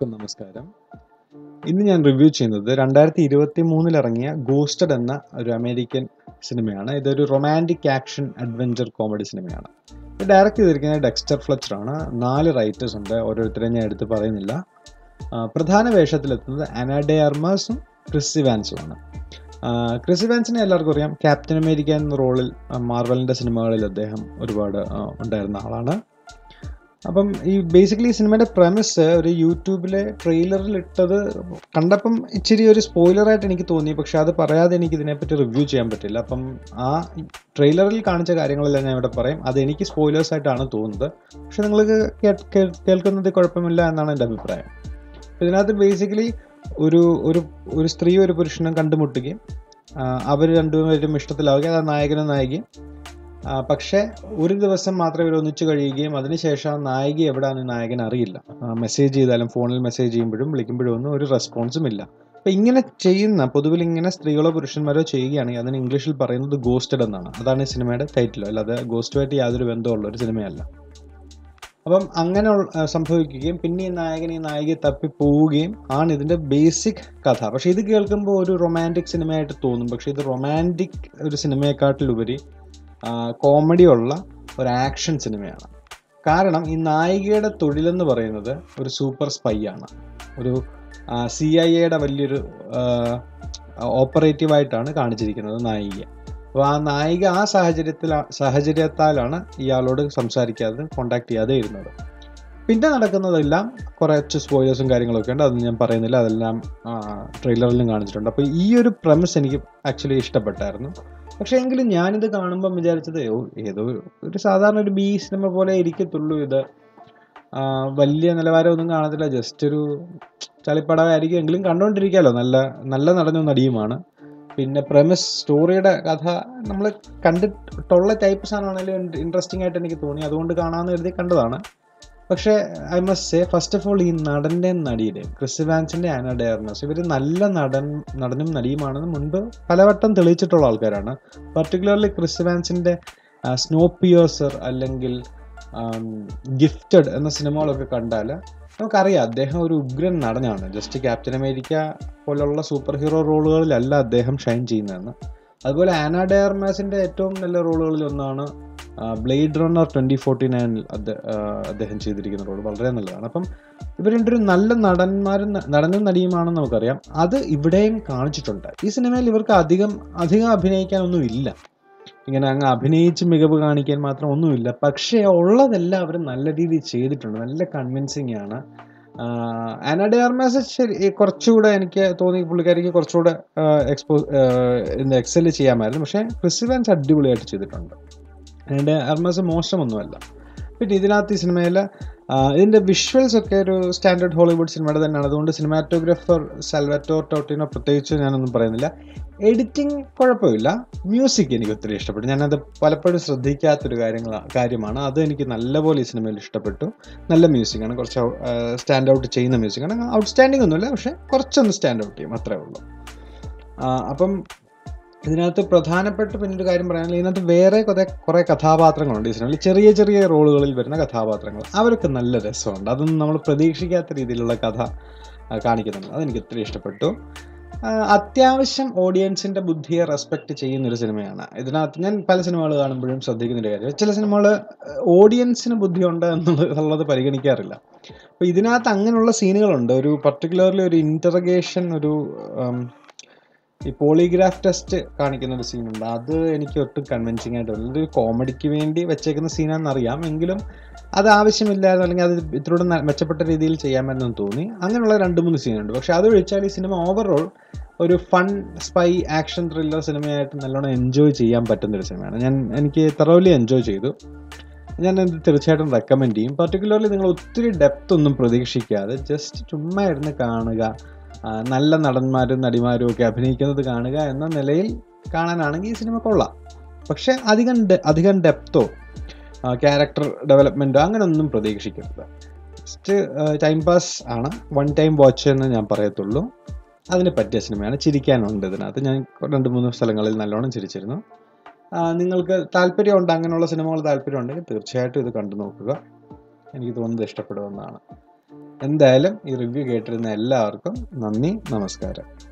എല്ലാവർക്കും നമസ്കാരം ഇന്ന് ഞാൻ റിവ്യൂ ചെയ്യുന്നത് രണ്ടായിരത്തി ഇരുപത്തി മൂന്നിൽ ഇറങ്ങിയ ഗോസ്റ്റഡ് എന്ന ഒരു അമേരിക്കൻ സിനിമയാണ് ഇതൊരു റൊമാൻറ്റിക് ആക്ഷൻ അഡ്വഞ്ചർ കോമഡി സിനിമയാണ് ഇത് ഡയറക്റ്റ് ചെയ്തിരിക്കുന്നത് ഡെക്സ്റ്റർ ഫ്ലച്ചർ ആണ് നാല് റൈറ്റേഴ്സ് ഉണ്ട് ഓരോരുത്തരെയും ഞാൻ എടുത്ത് പറയുന്നില്ല ആ, പ്രധാന വേഷത്തിലെത്തുന്നത് അനാഡെ അർമാസും ക്രിസ് ഇവാൻസുമാണ് ആ, ക്രിസ് ഇവാൻസിനെ എല്ലാവർക്കും അറിയാം ക്യാപ്റ്റൻ അമേരിക്ക എന്ന റോളിൽ ആ, മാർവലിൻ്റെ സിനിമകളിൽ അദ്ദേഹം ഒരുപാട് ആ, ഉണ്ടായിരുന്ന ആളാണ് അപ്പം ഈ ബേസിക്കലി ഈ സിനിമയുടെ പ്രമിസ് ഒരു യൂട്യൂബിലെ ട്രെയിലറിൽ ഇട്ടത് കണ്ടപ്പം ഇച്ചിരി ഒരു സ്പോയിലറായിട്ട് എനിക്ക് തോന്നി പക്ഷെ അത് പറയാതെ എനിക്ക് ഇതിനെപ്പറ്റി റിവ്യൂ ചെയ്യാൻ പറ്റില്ല അപ്പം ആ ട്രെയിലറിൽ കാണിച്ച കാര്യങ്ങളെല്ലാം ഞാൻ ഇവിടെ പറയും അത് എനിക്ക് സ്പോയിലേഴ്സ് ആയിട്ടാണ് തോന്നുന്നത് പക്ഷെ നിങ്ങൾക്ക് കേ- കേ- കേൾക്കുന്നത് കുഴപ്പമില്ല എന്നാണ് എൻ്റെ അഭിപ്രായം ഇതിനകത്ത് ബേസിക്കലി ഒരു ഒരു ഒരു സ്ത്രീ ഒരു പുരുഷനും കണ്ടുമുട്ടുകയും അവർ രണ്ടുപേരും ഇഷ്ടത്തിലാവുകയും അത് നായകനും നായികയും ആ, പക്ഷേ ഒരു ദിവസം മാത്രമേ ഇവർ ഒന്നിച്ചു കഴിയുകയും അതിനുശേഷം ആ നായിക എവിടെയാണ് നായകൻ അറിയില്ല മെസ്സേജ് ചെയ്താലും ഫോണിൽ മെസ്സേജ് ചെയ്യുമ്പോഴും വിളിക്കുമ്പോഴും ഒന്നും ഒരു റെസ്പോൺസും ഇല്ല അപ്പൊ ഇങ്ങനെ ചെയ്യുന്ന പൊതുവിൽ ഇങ്ങനെ സ്ത്രീകളോ പുരുഷന്മാരോ ചെയ്യുകയാണെങ്കിൽ അതിന് ഇംഗ്ലീഷിൽ പറയുന്നത് ഗോസ്റ്റഡ് എന്നാണ് അതാണ് ഈ സിനിമയുടെ ടൈറ്റിൽ അല്ലാതെ ഗോസ്റ്റുമായിട്ട് യാതൊരു ബന്ധമുള്ള ഒരു സിനിമയല്ല അപ്പം അങ്ങനെ ഉള്ള- ആ, സംഭവിക്കുകയും പിന്നെ ഈ നായകൻ ഈ നായികയെ തപ്പി പോവുകയും ആണ് ഇതിന്റെ ബേസിക് കഥ പക്ഷെ ഇത് കേൾക്കുമ്പോൾ ഒരു റൊമാൻറ്റിക് സിനിമയായിട്ട് തോന്നും പക്ഷെ ഇത് റൊമാൻറ്റിക് ഒരു സിനിമയെക്കാട്ടിലുപരി കോമഡി ഉള്ള ഒരു ആക്ഷൻ സിനിമയാണ് കാരണം ഈ നായികയുടെ തൊഴിലെന്ന് പറയുന്നത് ഒരു സൂപ്പർ സ്പൈ ആണ് ഒരു സി ഐ എയുടെ വലിയൊരു ഓപ്പറേറ്റീവായിട്ടാണ് കാണിച്ചിരിക്കുന്നത് നായിക അപ്പോൾ ആ നായിക ആ സാഹചര്യത്തിൽ സാഹചര്യത്താലാണ് ഇയാളോട് സംസാരിക്കാതെ കോണ്ടാക്ട് ചെയ്യാതെ ഇരുന്നത് പിന്നെ നടക്കുന്നതെല്ലാം കുറച്ച് സ്പോയിലേഴ്സും കാര്യങ്ങളൊക്കെ ഉണ്ട് അതൊന്നും ഞാൻ പറയുന്നില്ല അതെല്ലാം ട്രെയിലറിലും കാണിച്ചിട്ടുണ്ട് അപ്പോൾ ഈ ഒരു പ്രമിസ് എനിക്ക് ആക്ച്വലി ഇഷ്ടപ്പെട്ടായിരുന്നു പക്ഷേ എങ്കിലും ഞാനിത് കാണുമ്പം വിചാരിച്ചത് ഓ ഏതോ ഒരു സാധാരണ ഒരു ബി സിനിമ പോലെ ഇരിക്കത്തുള്ളൂ ഇത് ആ, വലിയ നിലവാരമൊന്നും കാണത്തില്ല ജസ്റ്റ് ഒരു ചളിപ്പടമായിരിക്കും എങ്കിലും കണ്ടുകൊണ്ടിരിക്കാമല്ലോ നല്ല നല്ല നടനും നടിയുമാണ് പിന്നെ പ്രമിസ് സ്റ്റോറിയുടെ കഥ നമ്മൾ കണ്ടിട്ടുള്ള ടൈപ്പ് സാധനമാണെങ്കിലും ഇൻട്രസ്റ്റിംഗ് ആയിട്ട് എനിക്ക് തോന്നി അതുകൊണ്ട് കാണാമെന്ന് കരുതി കണ്ടതാണ് പക്ഷേ I must say first of all ഈ നടൻ്റെയും നടിയുടെയും ക്രിസ് വാൻസിൻ്റെ ആന ഡയർനസ് ഇവർ നല്ല നടൻ നടനും നടിയുമാണെന്ന് മുൻപ് പലവട്ടം തെളിയിച്ചിട്ടുള്ള ആൾക്കാരാണ് പർട്ടിക്കുലർലി ക്രിസ് വാൻസിൻ്റെ സ്നോ പിയേഴ്സർ അല്ലെങ്കിൽ ഗിഫ്റ്റഡ് എന്ന സിനിമകളൊക്കെ കണ്ടാൽ നമുക്കറിയാം അദ്ദേഹം ഒരു ഉഗ്രൻ നടനാണ് ജസ്റ്റ് ക്യാപ്റ്റൻ അമേരിക്ക പോലുള്ള സൂപ്പർ ഹീറോ റോളുകളിലല്ല അദ്ദേഹം ഷൈൻ ചെയ്യുന്നതെന്ന് അതുപോലെ ആന ഡയർമാസിൻ്റെ ഏറ്റവും നല്ല റോളുകളിൽ ഒന്നാണ് ബ്ലേഡ് റണ്ണർ ട്വൻറ്റി ഫോർട്ടി നയനിൽ അദ്ദേഹം ചെയ്തിരിക്കുന്ന റോൾ വളരെ നല്ലതാണ് അപ്പം ഇവർ രണ്ടൊരു നല്ല നടന്മാരും ന- നടനും നടിയുമാണെന്ന് നമുക്കറിയാം അത് ഇവിടെയും കാണിച്ചിട്ടുണ്ട് ഈ സിനിമയിൽ ഇവർക്ക് അധികം അധികം അഭിനയിക്കാനൊന്നും ഇല്ല ഇങ്ങനെ അങ്ങ് അഭിനയിച്ച് മികവ് കാണിക്കാൻ മാത്രം ഒന്നുമില്ല പക്ഷേ ഉള്ളതെല്ലാം അവർ നല്ല രീതിയിൽ ചെയ്തിട്ടുണ്ട് നല്ല കൺവിൻസിങ് ആണ് ആനഡെ ആർമാസ് ശരി ഈ കുറച്ചുകൂടെ എനിക്ക് തോന്നി പുള്ളിക്കാരിക്ക് കുറച്ചുകൂടെ എക്സ്പോ എക്സൽ ചെയ്യാമായിരുന്നു പക്ഷേ ക്രിസ്റ്റിവാൻസ് അടിപൊളിയായിട്ട് ചെയ്തിട്ടുണ്ട് ആനഡെ ആർമാസ് മോശമൊന്നുമല്ല പിന്നെ ഇതിനകത്ത് ഈ സിനിമയിൽ ഇതിൻ്റെ വിഷ്വൽസ് ഒക്കെ ഒരു സ്റ്റാൻഡേർഡ് ഹോളിവുഡ് സിനിമയുടെ തന്നെയാണ് അതുകൊണ്ട് സിനിമാറ്റോഗ്രാഫർ സാൽവാറ്റോർ ടോട്ടിനോ പ്രത്യേകിച്ച് ഞാനൊന്നും പറയുന്നില്ല എഡിറ്റിംഗ് കുഴപ്പമില്ല മ്യൂസിക് എനിക്ക് ഒത്തിരി ഇഷ്ടപ്പെട്ടു ഞാനത് പലപ്പോഴും ശ്രദ്ധിക്കാത്തൊരു കാര്യങ്ങൾ കാര്യമാണ് അത് എനിക്ക് നല്ലപോലെ ഈ സിനിമയിൽ ഇഷ്ടപ്പെട്ടു നല്ല മ്യൂസിക്കാണ് കുറച്ച് സ്റ്റാൻഡ് ഔട്ട് ചെയ്യുന്ന മ്യൂസിക്കാണ് ഔട്ട്സ്റ്റാൻഡിംഗ് ഒന്നുമില്ല പക്ഷെ കുറച്ചൊന്ന് സ്റ്റാൻഡ് ഔട്ട് ചെയ്യും അത്രേ ഉള്ളൂ ആ, അപ്പം ഇതിനകത്ത് പ്രധാനപ്പെട്ട പിന്നെ ഒരു കാര്യം പറയാനുള്ള ഇതിനകത്ത് വേറെ കുറേ കുറേ കഥാപാത്രങ്ങളുണ്ട് ഈ സിനിമയിൽ ചെറിയ ചെറിയ റോളുകളിൽ വരുന്ന കഥാപാത്രങ്ങൾ അവർക്ക് നല്ല രസമുണ്ട് അതൊന്നും നമ്മൾ പ്രതീക്ഷിക്കാത്ത രീതിയിലുള്ള കഥ ആ, കാണിക്കുന്നുണ്ട് അതെനിക്ക് ഒത്തിരി ഇഷ്ടപ്പെട്ടു ആ, അത്യാവശ്യം ഓഡിയൻസിന്റെ ബുദ്ധിയെ റെസ്പെക്ട് ചെയ്യുന്ന ഒരു സിനിമയാണ് ഇതിനകത്ത് ഞാൻ പല സിനിമകൾ കാണുമ്പോഴും ശ്രദ്ധിക്കുന്ന ഒരു കാര്യം ചില സിനിമകൾ ഓഡിയൻസിന് ബുദ്ധിയുണ്ട് എന്നുള്ളത് ഉള്ളത് പരിഗണിക്കാറില്ല അപ്പോൾ ഇതിനകത്ത് അങ്ങനെയുള്ള സീനുകളുണ്ട് ഒരു പർട്ടിക്കുലർലി ഒരു ഇൻറ്ററഗേഷൻ ഒരു ഉം, ഈ പോളിഗ്രാഫ് ടെസ്റ്റ് കാണിക്കുന്ന ഒരു സീനുണ്ട് അത് എനിക്ക് ഒട്ടും കൺവിൻസിങ് ആയിട്ട് തോന്നി ഒരു കോമഡിക്ക് വേണ്ടി വെച്ചേക്കുന്ന സീനാണെന്ന് അറിയാം എങ്കിലും അത് ആവശ്യമില്ലായിരുന്നു അല്ലെങ്കിൽ അത് ഇത്രയോടെ ന- മെച്ചപ്പെട്ട രീതിയിൽ ചെയ്യാമെന്ന് തോന്നി അങ്ങനെയുള്ള രണ്ട് മൂന്ന് സീനുണ്ട് പക്ഷെ അത് ഒഴിച്ചാൽ ഈ സിനിമ ഓവറോൾ ഒരു ഫൺ സ്പൈ ആക്ഷൻ ത്രില്ലർ സിനിമയായിട്ട് നല്ലോണം എൻജോയ് ചെയ്യാൻ പറ്റുന്ന ഒരു സിനിമയാണ് ഞാൻ എനിക്ക് തറവലി എൻജോയ് ചെയ്തു ഞാൻ ഇത് തീർച്ചയായിട്ടും റെക്കമെൻഡ് ചെയ്യും പർട്ടിക്കുലർലി നിങ്ങൾ ഒത്തിരി ഡെപ്ത് ഒന്നും പ്രതീക്ഷിക്കാതെ ജസ്റ്റ് ചുമ്മാ ഇരുന്ന് കാണുക ആ, നല്ല നടന്മാരും നടിമാരും ഒക്കെ അഭിനയിക്കുന്നത് കാണുക എന്ന നിലയിൽ കാണാനാണെങ്കിൽ ഈ സിനിമ കൊള്ളാം പക്ഷെ അധികം ഡെ- അധികം ഡെപ്തോ ക്യാരക്ടർ ഡെവലപ്മെൻറ്റോ അങ്ങനെയൊന്നും പ്രതീക്ഷിക്കരുത് ജസ്റ്റ് ടൈം പാസ് ആണ് വൺ ടൈം വാച്ച് എന്ന് ഞാൻ പറയത്തുള്ളൂ അതിന് പറ്റിയ സിനിമയാണ് ചിരിക്കാനുണ്ട് ഇതിനകത്ത് ഞാൻ രണ്ട് മൂന്ന് സ്ഥലങ്ങളിൽ നല്ലോണം ചിരിച്ചിരുന്നു ആ, നിങ്ങൾക്ക് താല്പര്യമുണ്ട് അങ്ങനെയുള്ള സിനിമകൾ താല്പര്യമുണ്ടെങ്കിൽ തീർച്ചയായിട്ടും ഇത് കണ്ടു നോക്കുക എനിക്ക് തോന്നുന്നത് ഇഷ്ടപ്പെടുമെന്നാണ് എന്തായാലും ഈ റിവ്യൂ കേട്ടിരുന്ന എല്ലാവർക്കും നന്ദി നമസ്കാരം